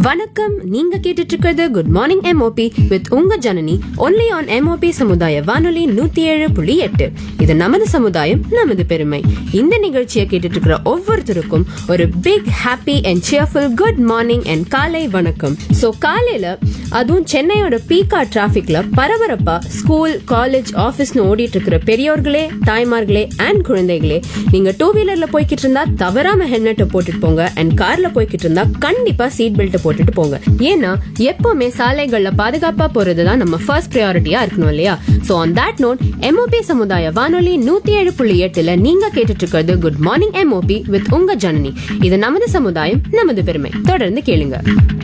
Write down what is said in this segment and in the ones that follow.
வணக்கம் நீங்க கேட்டுட்டு இருக்கிறது குட் மார்னிங் எம்ஓபி வித் உங்க ஜனனி ஒன்லி ஆன் எம்ஓபி சமுதாய வானொலி நூத்தி ஏழு புள்ளி எட்டு இது நமது சமுதாயம் நமது பெருமை இந்த நிகழ்ச்சியை கேட்டுட்டு இருக்கிற ஒவ்வொருத்தருக்கும் ஒரு big happy and cheerful good morning and காலை வணக்கம் சோ காலையில அதுவும் சென்னையோட பீக்கா டிராபிக்ல பரபரப்பா ஸ்கூல் காலேஜ் ஆபீஸ்னு ஓடிட்டு இருக்கிற பெரியோர்களே தாய்மார்களே அண்ட் குழந்தைகளே நீங்க டூ வீலர்ல போய்கிட்டு இருந்தா தவறாம ஹெல்மெட்டை போட்டுட்டு போங்க அண்ட் கார்ல போய்கிட்டு இருந்தா கண்டிப்பா சீட் பெல்ட் போட்டுட்டு போங்க ஏன்னா எப்பவுமே சாலைகள்ல பாதுகாப்பா போறதுதான் நம்ம ஃபர்ஸ்ட் ப்ரையாரிட்டியா இருக்கணும் இல்லையா so on that note MOP சமுதாய வானொலி நூத்தி ஏழு புள்ளி எட்டுல நீங்க கேட்டுட்டு இருக்கிறது குட் மார்னிங் எம்ஓபி வித் உங்க ஜனனி இது நமது சமுதாயம் நமது பெருமை தொடர்ந்து கேளுங்க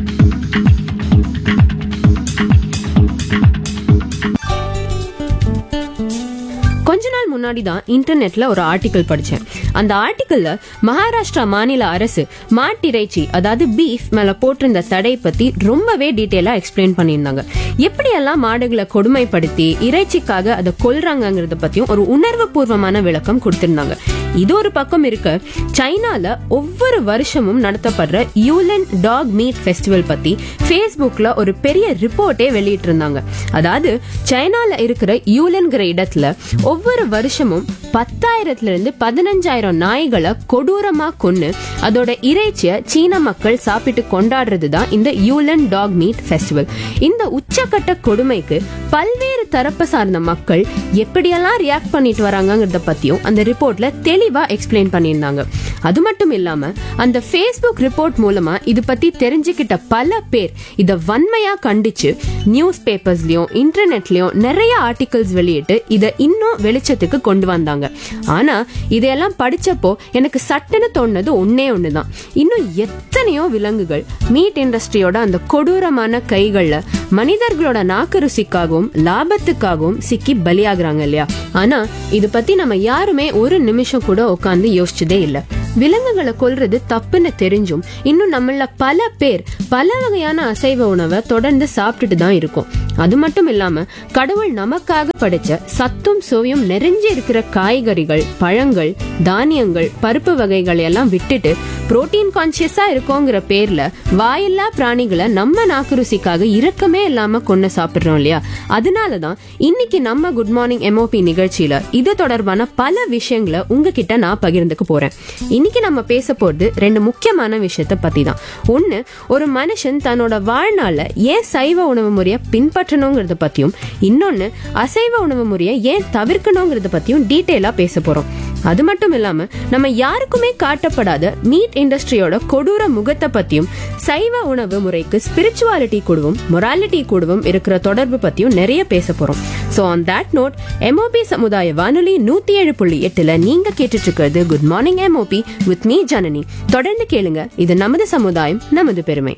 கொஞ்ச நாள் முன்னாடி தான் இன்டர்நெட்ல ஒரு ஆர்டிக்கல் படிச்சேன் அந்த ஆர்டிக்கல்ல மகாராஷ்டிரா மாநில அரசு மாட்டிறைச்சி அதாவது பீஃப் மேல போட்டிருந்த தடை பத்தி ரொம்பவே டீட்டெயிலா எக்ஸ்பிளைன் பண்ணியிருந்தாங்க எப்படியெல்லாம் மாடுகளை கொடுமைப்படுத்தி இறைச்சிக்காக அதை கொல்றாங்கங்கிறத பத்தியும் ஒரு உணர்வு பூர்வமான விளக்கம் கொடுத்திருந்தாங்க இது ஒரு பக்கம் இருக்க சைனால ஒவ்வொரு வருஷமும் நடத்தப்படுற யூலன் டாக் மீட் ஃபெஸ்டிவல் பத்தி ஃபேஸ்புக்ல ஒரு பெரிய ரிப்போர்ட்டே வெளியிட்டு இருந்தாங்க அதாவது சைனால இருக்கிற யூலன்கிற இடத்துல ஒவ்வொரு வருஷமும் பத்தாயிரத்துல இருந்து பதினஞ்சாயிரம் நாய்களை கொடூரமா கொன்னு அதோட இறைச்சிய சீன மக்கள் சாப்பிட்டு கொண்டாடுறது தான் இந்த யூலன் டாக் மீட் ஃபெஸ்டிவல் இந்த உச்சக்கட்ட கொடுமைக்கு பல்வேறு தரப்பு சார்ந்த மக்கள் எப்படியெல்லாம் ரியாக்ட் பண்ணிட்டு வராங்கங்கிறத பத்தியும் அந்த ரிப்போர்ட்ல தெளிவா எக்ஸ்பிளைன் பண்ணியிருந்தாங்க அது மட்டும் இல்லாம அந்த ஃபேஸ்புக் ரிப்போர்ட் மூலமா இது பத்தி தெரிஞ்சுக்கிட்ட பல பேர் இத வன்மையா கண்டிச்சு நியூஸ் பேப்பர்ஸ்லயும் இன்டர்நெட்லயும் நிறைய ஆர்டிகல்ஸ் வெளியிட்டு இத இன்னும் வெளிச்சத்துக்கு கொண்டு வந்தாங்க ஆனா இதையெல்லாம் படிச்சப்போ எனக்கு சட்டுன்னு தோணுனது ஒன்னே ஒண்ணுதான் இன்னும் எத்தனையோ விலங்குகள் மீட் இண்டஸ்ட்ரியோட அந்த கொடூரமான கைகள்ல மனிதர்களோட நாக்கு ருசிக்காகவும் லாபத்துக்காகவும் சிக்கி பலியாகுறாங்க இல்லையா ஆனா இது பத்தி நம்ம யாருமே ஒரு நிமிஷம் கூட உட்காந்து யோசிச்சதே இல்ல விலங்குகளை கொல்றது தப்புன்னு தெரிஞ்சும் இன்னும் நம்மள பல பேர் பல வகையான அசைவ உணவை தொடர்ந்து சாப்பிட்டுட்டு தான் இருக்கோம் அது மட்டும் இல்லாம கடவுள் நமக்காக படைச்ச சத்தும் சுவையும் நிறைஞ்சு இருக்கிற காய்கறிகள் பழங்கள் தானியங்கள் பருப்பு வகைகள் எல்லாம் விட்டுட்டு புரோட்டீன் கான்சியஸா இருக்கோங்கிற பேர்ல வாயில்லா பிராணிகளை நம்ம நாக்கு ருசிக்காக இரக்கமே இல்லாம கொண்டு சாப்பிடுறோம் இல்லையா அதனாலதான் இன்னைக்கு நம்ம குட் மார்னிங் எம்ஓபி நிகழ்ச்சியில இது தொடர்பான பல விஷயங்களை உங்ககிட்ட நான் பகிர்ந்துக்க போறேன் இன்னைக்கு நம்ம பேச போறது ரெண்டு முக்கியமான விஷயத்த பத்தி தான் ஒண்ணு ஒரு மனுஷன் தன்னோட வாழ்நாள்ல ஏன் சைவ உணவு முறையை பின்பற்றணுங்கிறத பத்தியும் இன்னொன்னு அசைவ உணவு முறையை ஏன் தவிர்க்கணுங்கிறத பத்தியும் டீட்டெயிலா பேச போறோம் அது மட்டும் இல்லாம நம்ம யாருக்குமே காட்டப்படாத மீட் இண்டஸ்ட்ரியோட கொடூர முகத்தை பத்தியும் சைவ உணவு முறைக்கு ஸ்பிரிச்சுவாலிட்டி கூடவும் மொராலிட்டி கூடவும் இருக்கிற தொடர்பு பத்தியும் நிறைய பேச போறோம் so on that note MOP சமுதாய வானொலி நூத்தி ஏழு புள்ளி எட்டுல நீங்க கேட்டுட்டு இருக்கிறது good morning MOP with me Janani தொடர்ந்து கேளுங்க இது நமது சமுதாயம் நமது பெருமை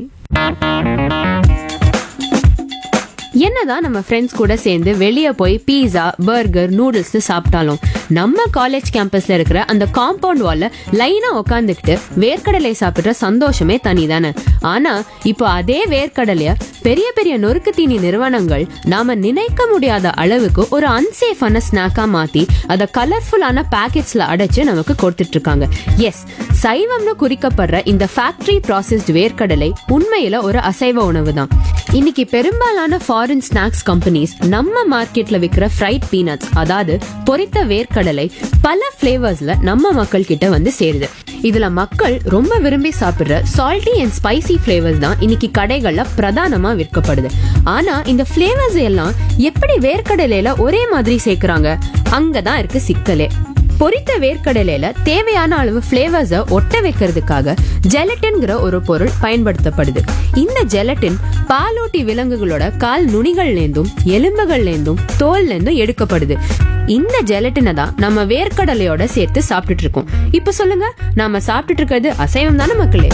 என்னதான் நம்ம ஃப்ரெண்ட்ஸ் கூட சேர்ந்து வெளியே போய் பீஸா பர்கர் நூடுல்ஸ் சாப்பிட்டாலும் நம்ம காலேஜ் கேம்பஸ்ல இருக்கிற அந்த காம்பவுண்ட் வால்ல லைனா உட்காந்துக்கிட்டு வேர்க்கடலை சாப்பிடுற சந்தோஷமே தனிதானே ஆனா இப்போ அதே வேர்க்கடலைய பெரிய பெரிய நொறுக்கு தீனி நிறுவனங்கள் நாம நினைக்க முடியாத அளவுக்கு ஒரு அன்சேஃபான ஸ்நாக்கா மாத்தி அதை கலர்ஃபுல்லான பேக்கெட்ஸ்ல அடைச்சு நமக்கு கொடுத்துட்டு இருக்காங்க எஸ் சைவம்னு குறிக்கப்படுற இந்த ஃபேக்டரி ப்ராசஸ்ட் வேர்க்கடலை உண்மையில ஒரு அசைவ உணவு தான் இன்னைக்கு பெரும்பாலான ஃபாரின் ஸ்நாக்ஸ் கம்பெனிஸ் நம்ம மார்க்கெட்ல விற்கிற ஃப்ரைட் பீனட்ஸ் அதாவது பொரித்த வேர்க்கடலை பல ஃபிளேவர்ஸ்ல நம்ம மக்கள் கிட்ட வந்து சேருது இதுல மக்கள் ரொம்ப விரும்பி சாப்பிடுற சால்ட்டி அண்ட் ஸ்பைசி ஃபிளேவர்ஸ் தான் இன்னைக்கு கடைகள்ல பிரதானமா விற்கப்படுது ஆனா இந்த ஃபிளேவர்ஸ் எல்லாம் எப்படி வேர்க்கடலையில ஒரே மாதிரி சேர்க்கறாங்க அங்கதான் இருக்கு சிக்கலே பொரித்த வேர்க்கடலையில தேவையான அளவு பிளேவர்ஸ ஒட்ட வைக்கிறதுக்காக ஜெலட்டின்ங்கிற ஒரு பொருள் பயன்படுத்தப்படுது இந்த ஜெலட்டின் பாலூட்டி விலங்குகளோட கால் நுனிகள்லேருந்தும் எலும்புகள்லேருந்தும் தோல்ல இருந்தும் எடுக்கப்படுது இந்த ஜெலட்டினை தான் நம்ம வேர்க்கடலையோட சேர்த்து சாப்பிட்டுட்டு இருக்கோம் இப்ப சொல்லுங்க நாம சாப்பிட்டுட்டு இருக்கிறது அசைவம் தானே மக்களே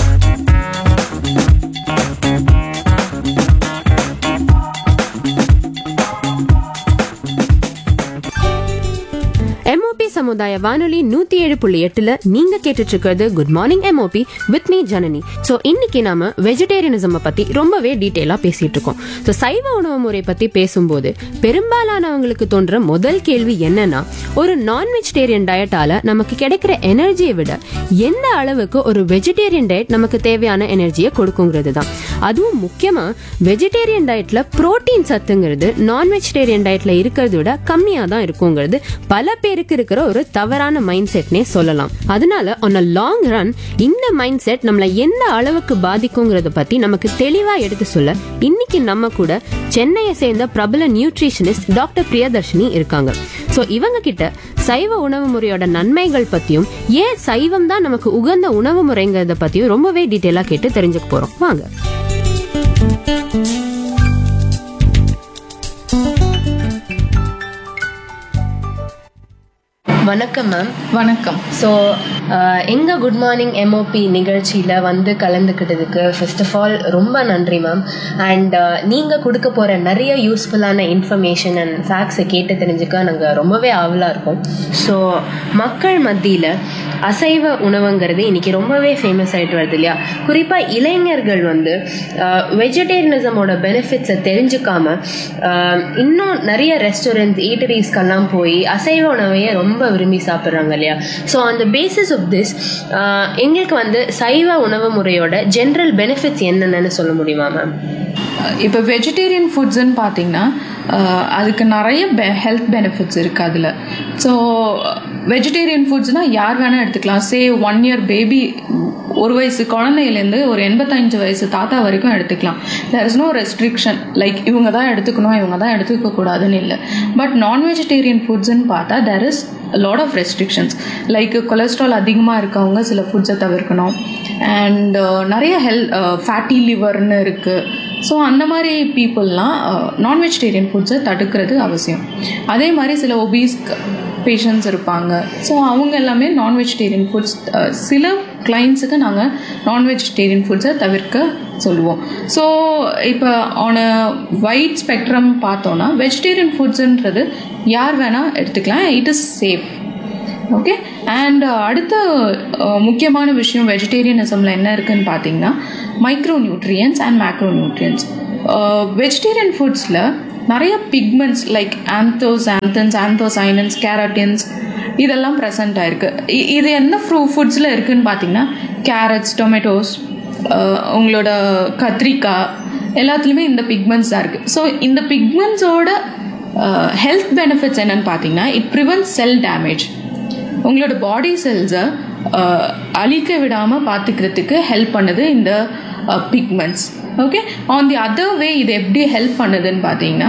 எம்ஓபி சமுதாய சமுதாய வானொலி நூத்தி ஏழு புள்ளி எட்டுல நீங்க கேட்டுட்டு இருக்கிறது good morning MOP with me Janani so இன்னைக்கு நாம வெஜிடேரியனிசம் பத்தி ரொம்பவே டீட்டெயிலா பேசிட்டு இருக்கோம் சோ சைவ உணவு முறை பத்தி பேசும்போது பெரும்பாலானவங்களுக்கு தோன்ற முதல் கேள்வி என்னன்னா ஒரு நான் வெஜிடேரியன் டயட்டால நமக்கு கிடைக்கிற எனர்ஜியை விட எந்த அளவுக்கு ஒரு வெஜிடேரியன் டயட் நமக்கு தேவையான எனர்ஜியை கொடுக்குங்கிறது தான் அதுவும் முக்கியமா வெஜிடேரியன் டயட்ல புரோட்டீன் சத்துங்கிறது நான் வெஜிடேரியன் டயட்ல இருக்கிறத விட கம்மியா தான் இருக்குங்கிறது பல பேருக்கு இருக்கிற ஒரு தவறான மைண்ட் செட்னே சொல்லலாம் அதனால ஆன் அ லாங் ரன் இந்த மைண்ட் செட் நம்மள எந்த அளவுக்கு பாதிக்குங்கிறத பத்தி நமக்கு தெளிவா எடுத்து சொல்ல இன்னைக்கு நம்ம கூட சென்னையை சேர்ந்த பிரபல நியூட்ரிஷனிஸ்ட் டாக்டர் பிரியதர்ஷினி இருக்காங்க சோ இவங்க கிட்ட சைவ உணவு முறையோட நன்மைகள் பத்தியும் ஏன் சைவம் தான் நமக்கு உகந்த உணவு முறைங்கிறத பத்தியும் ரொம்பவே டீட்டெயிலா கேட்டு தெரிஞ்சுக்க போறோம் வாங்க வணக்கம் மேம் வணக்கம் ஸோ எங்க குட் மார்னிங் எம்ஓபி நிகழ்ச்சியில வந்து கலந்துக்கிட்டதுக்கு ஃபர்ஸ்ட் ஆஃப் ஆல் ரொம்ப நன்றி மேம் அண்ட் நீங்க கொடுக்க போற நிறைய யூஸ்ஃபுல்லான இன்ஃபர்மேஷன் அண்ட் ஃபேக்ட்ஸை கேட்டு தெரிஞ்சுக்க நாங்கள் ரொம்பவே ஆவலா இருக்கோம் ஸோ மக்கள் மத்தியில அசைவ உணவுங்கிறது இன்னைக்கு ரொம்பவே ஃபேமஸ் ஆயிட்டு வருது இல்லையா குறிப்பா இளைஞர்கள் வந்து வெஜிடேரியனிசமோட பெனிஃபிட்ஸை தெரிஞ்சுக்காம ஆஹ், இன்னும் நிறைய ரெஸ்டாரண்ட்ஸ் ஈட்டரிஸ்க்கெல்லாம் போய் அசைவ உணவையே ரொம்ப விரும்பி சாப்பிட்றாங்க இல்லையா ஸோ அந்த பேசிஸ் ஆஃப் திஸ் எங்களுக்கு வந்து சைவ உணவு முறையோட ஜென்ரல் பெனிஃபிட்ஸ் என்னென்னு சொல்ல முடியுமா மேம் இப்போ வெஜிடேரியன் ஃபுட்ஸ்ன்னு பார்த்தீங்கன்னா அஹ், அதுக்கு நிறைய பெ ஹெல்த் பெனிஃபிட்ஸ் இருக்குது அதில் ஸோ வெஜிடேரியன் ஃபுட்ஸ்னால் யார் வேணால் எடுத்துக்கலாம் சே ஒன் இயர் பேபி ஒரு வயசு குழந்தையிலேருந்து ஒரு எண்பத்தஞ்சு வயசு தாத்தா வரைக்கும் எடுத்துக்கலாம் there is no restriction like இவங்க தான் எடுத்துக்கணும் இவங்க தான் எடுத்துக்க கூடாதுன்னு இல்லை பட் நான் வெஜிடேரியன் ஃபுட்ஸ்ன்னு பார்த்தா there is lot of restrictions like cholesterol அதிகமாக இருக்கவங்க சில ஃபுட்ஸை தவிர்க்கணும் அண்ட் நிறைய ஹெல் ஃபேட்டி லிவர்னு இருக்குது ஸோ அந்த மாதிரி பீப்புளெலாம் நான் வெஜிடேரியன் ஃபுட்ஸை தடுக்கிறது அவசியம் அதே மாதிரி சில ஒபீஸ் பேஷண்ட்ஸ் இருப்பாங்க ஸோ அவங்க எல்லாமே நான் வெஜிடேரியன் ஃபுட்ஸ் சில கிளைண்ட்ஸுக்கு நாங்கள் நான் வெஜிடேரியன் ஃபுட்ஸை தவிர்க்க சொல்லுவோம் ஸோ இப்போ ஆன் அ வைட் ஸ்பெக்ட்ரம் பார்த்தோன்னா வெஜிடேரியன் ஃபுட்ஸுன்றது யார் வேணால் எடுத்துக்கலாம் it is safe okay and அடுத்த அஹ், முக்கியமான விஷயம் வெஜிடேரியனிசமில் என்ன இருக்குன்னு பார்த்தீங்கன்னா micronutrients and macronutrients vegetarian ஃபுட்ஸில் நிறைய பிக்மெண்ட்ஸ் லைக் ஆந்தோஸ் ஆந்தன்ஸ் ஆந்தோசைனன்ஸ் கேரட்டின்ஸ் இதெல்லாம் ப்ரெசென்ட் ஆயிருக்கு இ- இது என்ன ஃப்ரூ ஃபுட்ஸில் இருக்குன்னு பார்த்தீங்கன்னா கேரட்ஸ் டொமேட்டோஸ் உங்களோட கத்திரிக்காய் எல்லாத்துலேயுமே இந்த பிக்மெண்ட்ஸ் தான் இருக்குது ஸோ இந்த பிக்மெண்ட்ஸோட ஹெல்த் பெனிஃபிட்ஸ் என்னன்னு பார்த்தீங்கன்னா இட் ப்ரிவென்ட் செல் டேமேஜ் உங்களோட பாடி செல்ஸை அழிக்க விடாமல் பார்த்துக்கிறதுக்கு ஹெல்ப் பண்ணுது இந்த pigments okay on the other way இது எப்படி ஹெல்ப் பண்ணுதுன்னு பார்த்தீங்கன்னா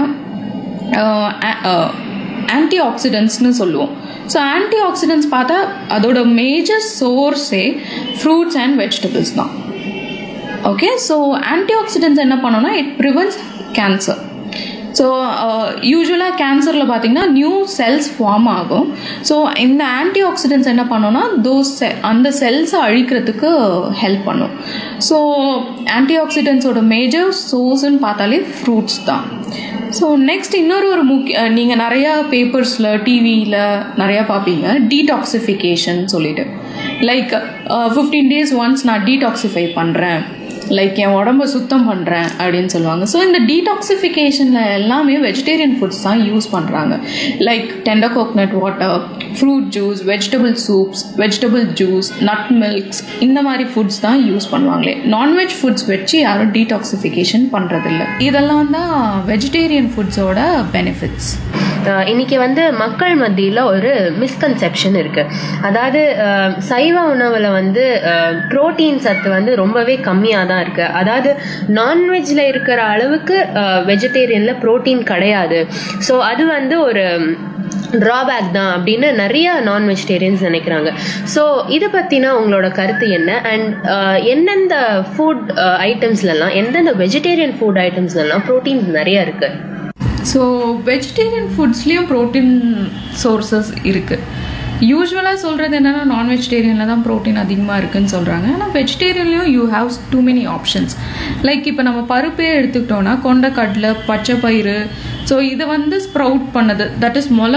ஆன்டி ஆக்சிடென்ட்ஸ்னு சொல்லுவோம் ஸோ ஆன்டி ஆக்சிடென்ட்ஸ் பார்த்தா அதோட மேஜர் சோர்ஸே ஃப்ரூட்ஸ் அண்ட் வெஜிடபிள்ஸ் தான் ஓகே ஸோ ஆன்டி ஆக்சிடென்ட்ஸ் என்ன பண்ணோம்னா இட் ப்ரிவென்ட்ஸ் கேன்சர் ஸோ யூஸ்வலாக கேன்சரில் பார்த்தீங்கன்னா நியூ செல்ஸ் ஃபார்ம் ஆகும் ஸோ இந்த ஆன்டி ஆக்சிடென்ட்ஸ் என்ன பண்ணோம்னா தோஸ் அந்த செல்ஸை அழிக்கிறதுக்கு ஹெல்ப் பண்ணும் ஸோ ஆன்டி ஆக்சிடென்ட்ஸோட மேஜர் சோர்ஸ்ன்னு பார்த்தாலே ஃப்ரூட்ஸ் தான் ஸோ நெக்ஸ்ட் இன்னொரு ஒரு முக்கிய நீங்கள் நிறையா பேப்பர்ஸில் டிவியில் நிறையா பார்ப்பீங்க டீடாக்சிஃபிகேஷன் சொல்லிட்டு லைக் ஃபிஃப்டீன் டேஸ் ஒன்ஸ் நான் டீடாக்சிஃபை பண்ணுறேன் லைக் என் உடம்ப சுத்தம் பண்ணுறேன் அப்படின்னு சொல்லுவாங்க ஸோ இந்த டீடாக்சிஃபிகேஷனில் எல்லாமே வெஜிடேரியன் ஃபுட்ஸ் தான் யூஸ் பண்ணுறாங்க like tender coconut water fruit juice vegetable soups vegetable juice nut milks இந்த மாதிரி ஃபுட்ஸ் தான் யூஸ் பண்ணுவாங்களே நான்வெஜ் ஃபுட்ஸ் வச்சு யாரும் டீடாக்சிஃபிகேஷன் பண்ணுறதில்ல இதெல்லாம் தான் வெஜிடேரியன் ஃபுட்ஸோட பெனிஃபிட்ஸ் அஹ் இன்னைக்கு வந்து மக்கள் மத்தியில ஒரு மிஸ்கன்செப்ஷன் இருக்கு அதாவது அஹ், சைவ உணவுல வந்து புரோட்டீன் சத்து வந்து ரொம்பவே கம்மியா தான் இருக்கு அதாவது நான்வெஜ்ல இருக்கிற அளவுக்கு வெஜிடேரியன்ல புரோட்டீன் கிடையாது ஸோ அது வந்து ஒரு டிராபேக் தான் அப்படின்னு நிறைய நான் வெஜிடேரியன்ஸ் நினைக்கிறாங்க ஸோ இதை பத்தினா உங்களோட கருத்து என்ன அண்ட் எந்தெந்த ஃபுட் ஐட்டம்ஸ்லாம் எந்தெந்த வெஜிடேரியன் ஃபுட் ஐட்டம்ஸ்லாம் ப்ரோட்டீன்ஸ் நிறைய இருக்கு ஸோ வெஜிடேரியன் ஃபுட்ஸ்லேயும் ப்ரோட்டீன் சோர்சஸ் இருக்குது யூஸ்வலாக சொல்கிறது என்னென்னா நான் வெஜிடேரியனில் தான் ப்ரோட்டீன் அதிகமாக இருக்குன்னு சொல்கிறாங்க ஆனால் வெஜிடேரியன்லேயும் you have too many options like இப்போ நம்ம பருப்பே எடுத்துக்கிட்டோன்னா கொண்டக்கடலை பச்சை பயிறு ஸோ இது வந்து ஸ்ப்ரவுட் பண்ணது தட் இஸ் மொளக்கட்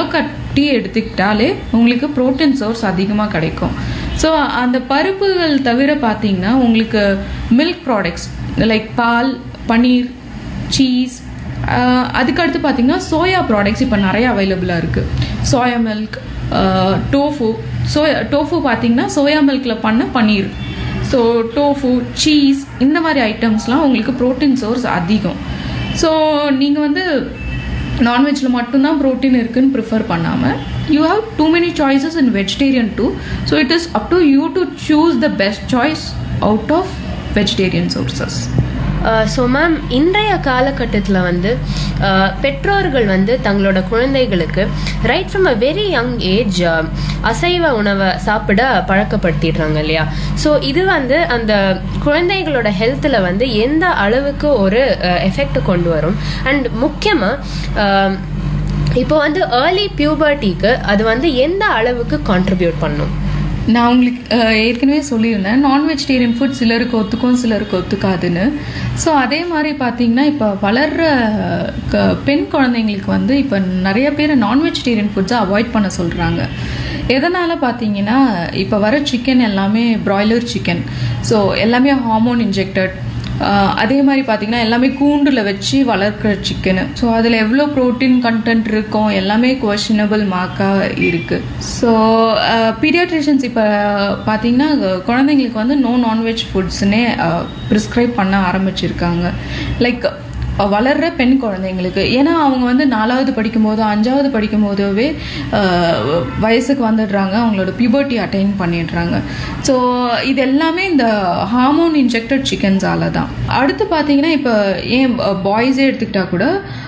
டீ எடுத்துக்கிட்டாலே உங்களுக்கு ப்ரோட்டீன் சோர்ஸ் அதிகமாக கிடைக்கும் ஸோ அந்த பருப்புகள் தவிர பார்த்தீங்கன்னா உங்களுக்கு மில்க் ப்ராடக்ட்ஸ் லைக் பால் பன்னீர் சீஸ் அதுக்கடுத்து பார்த்தீங்கன்னா சோயா ப்ராடக்ட்ஸ் இப்போ நிறைய அவைலபிளாக இருக்குது soya milk tofu soya tofu பார்த்தீங்கன்னா சோயா மில்கில் பண்ண பன்னீர் ஸோ டோஃபு சீஸ் இந்த மாதிரி ஐட்டம்ஸ்லாம் உங்களுக்கு ப்ரோட்டீன் சோர்ஸ் அதிகம் ஸோ நீங்கள் வந்து நான்வெஜ்ஜில் மட்டும்தான் ப்ரோட்டீன் இருக்குன்னு ப்ரிஃபர் பண்ணாமல் you have too many choices in vegetarian too so it is up to you to choose the best choice out of vegetarian sources so ma'am இன்றைய காலகட்டத்தில் வந்து அஹ், பெற்றோர்கள் வந்து தங்களோட குழந்தைகளுக்கு right from a very young age அசைவ உணவை சாப்பிட பழக்கப்படுத்திடுறாங்க இல்லையா ஸோ இது வந்து அந்த குழந்தைகளோட ஹெல்த்தில் வந்து எந்த அளவுக்கு ஒரு எஃபெக்ட் கொண்டு வரும் அண்ட் முக்கியமாக இப்போ வந்து ஏர்லி பியூபர்ட்டிக்கு அது வந்து எந்த அளவுக்கு கான்ட்ரிபியூட் பண்ணும் நான் உங்களுக்கு அஹ், ஏற்கனவே சொல்லியிருந்தேன் நான் வெஜிடேரியன் ஃபுட் சிலருக்கு ஒத்துக்கும் சிலருக்கு ஒத்துக்காதுன்னு ஸோ அதே மாதிரி பார்த்தீங்கன்னா இப்போ வளர்ற க- பெண் குழந்தைங்களுக்கு வந்து இப்போ நிறைய பேர் நான் வெஜிடேரியன் ஃபுட்ஸை அவாய்ட் பண்ண சொல்கிறாங்க எதனால் பார்த்தீங்கன்னா இப்போ வர சிக்கன் எல்லாமே பிராய்லர் சிக்கன் ஸோ எல்லாமே ஹார்மோன் இன்ஜெக்டட் ஆஹ் அதே மாதிரி பார்த்தீங்கன்னா எல்லாமே கூண்டில் வச்சு வளர்க்குற சிக்கனு ஸோ அதில் எவ்வளோ ப்ரோட்டீன் கண்டென்ட் இருக்கும் எல்லாமே கொஷனபிள் மார்க்காக இருக்குது ஸோ பீடியாட்ரிஷியன்ஸ் இப்போ பார்த்தீங்கன்னா குழந்தைங்களுக்கு வந்து நோ நான்வெஜ் ஃபுட்ஸ்னே ப்ரிஸ்கிரைப் பண்ண ஆரம்பிச்சிருக்காங்க லைக் வளர்ற பெண் குழந்தைங்களுக்கு ஏன்னா அவங்க வந்து நாலாவது படிக்கும் போதோ அஞ்சாவது படிக்கும் போதோவே ஆஹ், வயசுக்கு வந்துடுறாங்க அவங்களோட பியூபர்ட்டி அட்டைன் பண்ணிடுறாங்க ஸோ இது எல்லாமே இந்த ஹார்மோன் இன்ஜெக்டட் சிக்கன்ஸால தான் அடுத்து பார்த்தீங்கன்னா இப்போ ஏன் பாய்ஸே எடுத்துக்கிட்டா கூட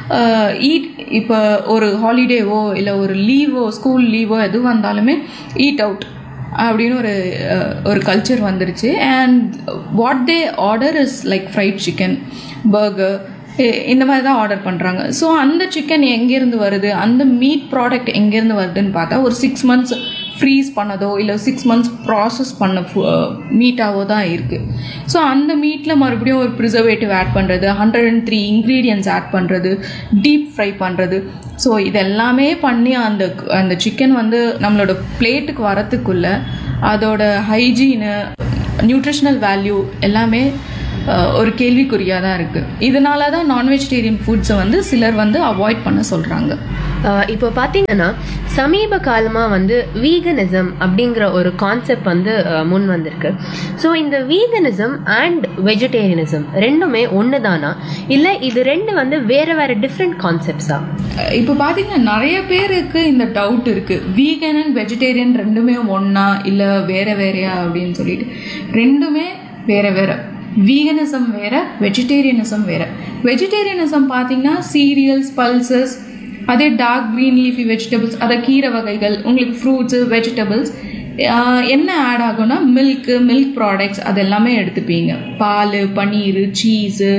ஈட் இப்போ ஒரு ஹாலிடேவோ இல்லை ஒரு லீவோ ஸ்கூல் லீவோ எது வந்தாலுமே ஈட் அவுட் அப்படின்னு ஒரு அஹ், ஒரு கல்ச்சர் வந்துருச்சு and what they order is like fried chicken burger இந்த மாதிரி தான் ஆர்டர் பண்ணுறாங்க ஸோ அந்த சிக்கன் எங்கேருந்து வருது அந்த மீட் ப்ராடக்ட் எங்கேருந்து வருதுன்னு பார்த்தா ஒரு சிக்ஸ் மந்த்ஸ் ஃப்ரீஸ் பண்ணதோ இல்லை சிக்ஸ் மந்த்ஸ் ப்ராசஸ் பண்ண மீட்டாவோ தான் இருக்குது ஸோ அந்த மீட்டில் மறுபடியும் ஒரு ப்ரிசர்வேட்டிவ் ஆட் பண்ணுறது hundred and three ingredients add பண்ணுறது டீப் ஃப்ரை பண்ணுறது ஸோ இதெல்லாமே பண்ணி அந்த அந்த சிக்கன் வந்து நம்மளோட பிளேட்டுக்கு வரத்துக்குள்ள அதோட ஹைஜீனு நியூட்ரிஷனல் வேல்யூ எல்லாமே அஹ், ஒரு கேள்விக்குறியாக தான் இருக்குது இதனால தான் நான் வெஜிடேரியன் ஃபுட்ஸை வந்து சிலர் வந்து அவாய்ட் பண்ண சொல்கிறாங்க அஹ் இப்போ பார்த்தீங்கன்னா சமீப காலமாக வந்து வீகனிசம் அப்படிங்கிற ஒரு கான்செப்ட் வந்து அஹ், முன் வந்திருக்கு ஸோ இந்த வீகனிசம் அண்ட் வெஜிடேரியனிசம் ரெண்டுமே ஒன்று தானா இல்லை இது ரெண்டு வந்து வேற வேற டிஃப்ரெண்ட் கான்செப்ட்ஸா இப்போ பார்த்தீங்கன்னா நிறைய பேருக்கு இந்த டவுட் இருக்கு வீகன் அண்ட் வெஜிடேரியன் ரெண்டுமே ஒண்ணா இல்லை வேற வேறையா அப்படின்னு சொல்லிட்டு ரெண்டுமே வேற வேற வீகனிசம் வேற வெஜிடேரியனிசம் வேற வெஜிடேரியனிசம் பார்த்தீங்கன்னா சீரியல்ஸ் பல்சஸ் அதே டார்க் க்ரீன் லீஃபி வெஜிடபிள்ஸ் அதை கீரை வகைகள் உங்களுக்கு ஃப்ரூட்ஸு வெஜிடபிள்ஸ் என்ன ஆட் ஆகும்னா மில்க்கு மில்க் ப்ராடக்ட்ஸ் அது எல்லாமே எடுத்துப்பீங்க பால் பன்னீர் சீஸு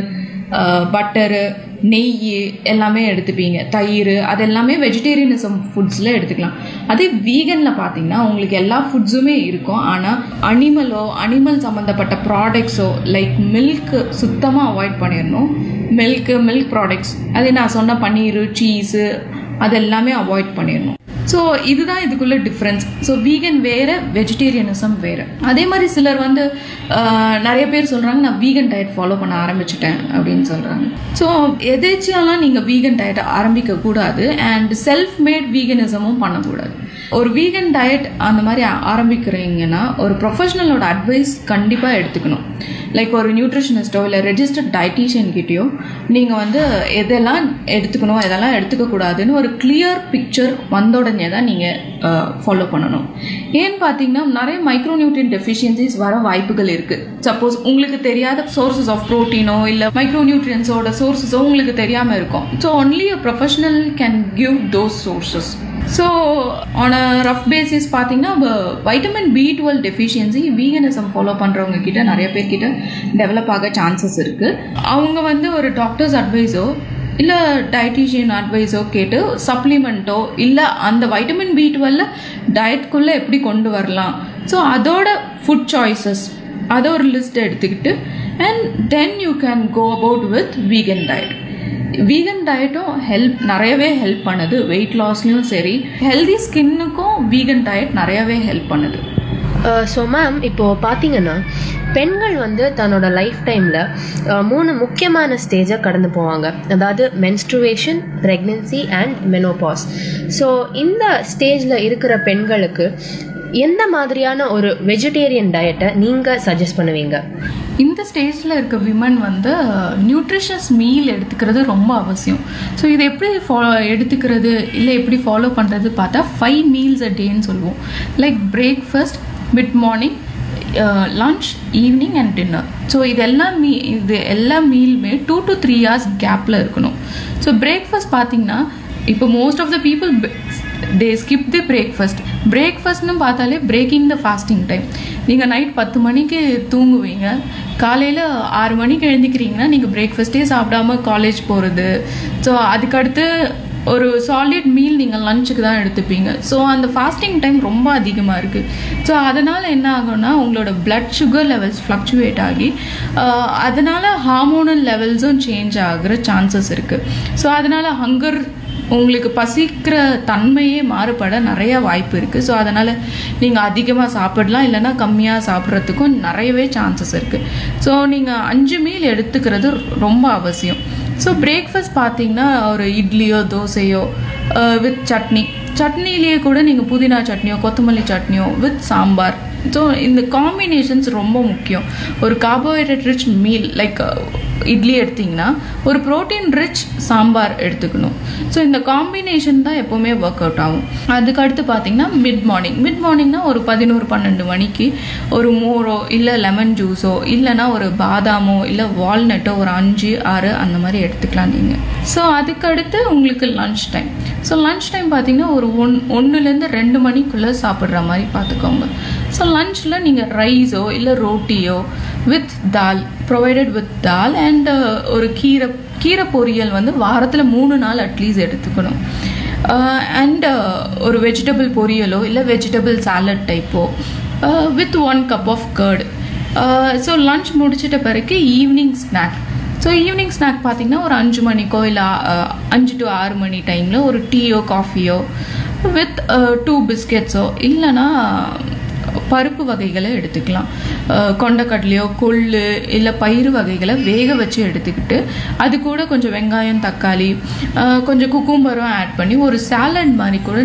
பட்டரு நெய் எல்லாமே எடுத்துப்பீங்க தயிர் அது எல்லாமே வெஜிடேரியனிசம் ஃபுட்ஸில் எடுத்துக்கலாம் அதே வீகனில் பார்த்தீங்கன்னா உங்களுக்கு எல்லா ஃபுட்ஸுமே இருக்கும் ஆனால் அனிமலோ அனிமல் சம்மந்தப்பட்ட ப்ராடக்ட்ஸோ லைக் மில்க் சுத்தமாக அவாய்ட் பண்ணிடணும் மில்க்கு மில்க் ப்ராடக்ட்ஸ் அதே நான் சொன்ன பன்னீர் சீஸு அது எல்லாமே அவாய்ட் பண்ணிடணும் ஸோ இதுதான் இதுக்குள்ள டிஃப்ரென்ஸ் ஸோ வீகன் வேற வெஜிடேரியனிசம் வேற அதே மாதிரி சிலர் வந்து ஆஹ், நிறைய பேர் சொல்றாங்க நான் வீகன் டயட் ஃபாலோ பண்ண ஆரம்பிச்சிட்டேன் அப்படின்னு சொல்றாங்க ஸோ எதேச்சியாலாம் நீங்கள் வீகன் டயட் ஆரம்பிக்க கூடாது அண்ட் செல்ஃப் மேட் வீகனிசமும் பண்ணக்கூடாது ஒரு வீகன் டயட் அந்த மாதிரி ஆ- ஆரம்பிக்கிறீங்கன்னா ஒரு ப்ரொஃபஷனலோட அட்வைஸ் கண்டிப்பாக எடுத்துக்கணும் லைக் ஒரு நியூட்ரிஷனிஸ்டோ இல்லை ரெஜிஸ்டர்ட் டயட்டீஷியன் கிட்டயோ நீங்கள் வந்து எதெல்லாம் எடுத்துக்கணும் எதெல்லாம் எடுத்துக்கக்கூடாதுன்னு ஒரு கிளியர் பிக்சர் வந்த உடனே தான் நீங்கள் ஃபாலோ பண்ணணும் ஏன்னு பார்த்தீங்கன்னா நிறைய மைக்ரோ நியூட்ரியன் டெஃபிஷியன்சிஸ் வர வாய்ப்புகள் இருக்குது சப்போஸ் உங்களுக்கு தெரியாத சோர்சஸ் ஆஃப் ப்ரோட்டீனோ இல்லை மைக்ரோ நியூட்ரியன்ஸோட சோர்சஸோ உங்களுக்கு தெரியாமல் இருக்கும் so only a professional can give those sources so on a rough basis பார்த்தீங்கன்னா vitamin B twelve deficiency veganism follow பண்ணுறவங்க கிட்ட நிறைய பேர்கிட்ட டெவலப் ஆக சான்சஸ் இருக்குது அவங்க வந்து ஒரு டாக்டர்ஸ் அட்வைஸோ இல்லை டயட்டீஷியன் அட்வைஸோ கேட்டு சப்ளிமெண்ட்டோ இல்லை அந்த வைட்டமின் பி டுவெல்ல டயட்குள்ளே எப்படி கொண்டு வரலாம் ஸோ அதோட ஃபுட் சாய்ஸஸ் அதை ஒரு லிஸ்ட் எடுத்துக்கிட்டு and then you can go about with vegan diet vegan டயட்டும் ஹெல்ப் நிறையவே ஹெல்ப் பண்ணுது வெயிட் லாஸ்லையும் சரி ஹெல்தி ஸ்கின்னுக்கும் வீகன் டயட் நிறையவே ஹெல்ப் பண்ணுது ஸோ மேம் இப்போ பார்த்தீங்கன்னா பெண்கள் வந்து தன்னோட லைஃப் டைமில் மூணு முக்கியமான ஸ்டேஜை கடந்து போவாங்க அதாவது menstruation pregnancy and menopause so இந்த ஸ்டேஜில் இருக்கிற பெண்களுக்கு எந்த மாதிரியான ஒரு வெஜிடேரியன் டயட்டை நீங்கள் சஜஸ்ட் பண்ணுவீங்க இந்த ஸ்டேஜில் இருக்க விமன் வந்து நியூட்ரிஷஸ் மீல் எடுத்துக்கிறது ரொம்ப அவசியம் ஸோ இது எப்படி ஃபாலோ எடுத்துக்கிறது இல்லை எப்படி ஃபாலோ பண்ணுறது பார்த்தா ஃபைவ் மீல்ஸ் அ டேன்னு சொல்லுவோம் like breakfast mid morning lunch evening and dinner so இதெல்லாம் மீ இது எல்லா மீலுமே டூ டு த்ரீ ஹவர்ஸ் கேப்பில் இருக்கணும் ஸோ பிரேக்ஃபாஸ்ட் பார்த்தீங்கன்னா இப்போ most of the people they skip the breakfast பிரேக்ஃபாஸ்ட்னு பார்த்தாலே பிரேக்கிங் த ஃபாஸ்டிங் டைம் நீங்கள் நைட் பத்து மணிக்கு தூங்குவீங்க காலையில் ஆறு மணிக்கு எழுந்திக்கிறீங்கன்னா நீங்கள் பிரேக்ஃபாஸ்ட்டே சாப்பிடாம காலேஜ் போகிறது ஸோ அதுக்கடுத்து ஒரு சாலிட் மீல் நீங்கள் லஞ்சுக்கு தான் எடுத்துப்பீங்க ஸோ அந்த ஃபாஸ்டிங் டைம் ரொம்ப அதிகமாக இருக்குது ஸோ அதனால் என்ன ஆகும்னா உங்களோட பிளட் சுகர் லெவல்ஸ் ஃப்ளக்சுவேட் ஆகி அதனால் ஹார்மோனல் லெவல்ஸும் சேஞ்ச் ஆகிற சான்சஸ் இருக்குது ஸோ அதனால் ஹங்கர் உங்களுக்கு பசிக்கிற தன்மையே மாறுபட நிறைய வாய்ப்பு இருக்குது ஸோ அதனால் நீங்கள் அதிகமாக சாப்பிடலாம் இல்லைன்னா கம்மியாக சாப்பிட்றதுக்கும் நிறையவே சான்சஸ் இருக்குது ஸோ நீங்கள் அஞ்சு மீல் எடுத்துக்கிறது ரொம்ப அவசியம் ஸோ பிரேக்ஃபாஸ்ட் பார்த்தீங்கன்னா ஒரு இட்லியோ தோசையோ வித் சட்னி சட்னிலேயே கூட நீங்கள் புதினா சட்னியோ கொத்தமல்லி சட்னியோ வித் சாம்பார் ஸோ இந்த காம்பினேஷன்ஸ் ரொம்ப முக்கியம் ஒரு carbohydrate rich meal like idli எடுத்திங்கன்னா ஒரு ப்ரோட்டீன் ரிச் சாம்பார் எடுத்துக்கணும் ஸோ இந்த காம்பினேஷன் தான் எப்போவுமே ஒர்க் அவுட் ஆகும் அதுக்கு அடுத்து பார்த்தீங்கன்னா மிட் மார்னிங் மிட் மார்னிங்னா ஒரு பதினோரு பன்னெண்டு மணிக்கு ஒரு மோரோ இல்லை லெமன் ஜூஸோ இல்லைனா ஒரு பாதாமோ இல்லை வால்நட்டோ ஒரு அஞ்சு ஆறு அந்த மாதிரி எடுத்துக்கலாம் நீங்கள் ஸோ அதுக்கடுத்து உங்களுக்கு lunch time so lunch time பார்த்தீங்கன்னா ஒரு ஒன் ஒன்றுலேருந்து ரெண்டு மணிக்குள்ளே சாப்பிட்ற மாதிரி பார்த்துக்கோங்க ஸோ லன்ச்சில் நீங்கள் ரைஸோ இல்லை ரோட்டியோ with dal provided with dal and ஒரு கீரை கீரை பொரியல் வந்து வாரத்தில் மூணு நாள் அட்லீஸ்ட் எடுத்துக்கணும் அண்ட் ஒரு வெஜிடபிள் பொரியலோ இல்லை வெஜிடபிள் சாலட் டைப்போ with one cup of curd so lunch முடிச்சிட்ட பிறகு evening snack so evening snack பார்த்தீங்கன்னா ஒரு அஞ்சு மணிக்கோ இல்லை அஞ்சு டு ஆறு மணி டைமில் ஒரு டீயோ காஃபியோ வித் டூ பிஸ்கெட்ஸோ இல்லைனா பருப்பு வகைகளை எடுத்துக்கலாம் கொண்டக்கடலையோ கொள்ளு இல்லை பயிறு வகைகளை வேக வச்சு எடுத்துக்கிட்டு அது கூட கொஞ்சம் வெங்காயம் தக்காளி கொஞ்சம் குக்கும்பரும் ஆட் பண்ணி ஒரு சாலட் மாதிரி கூட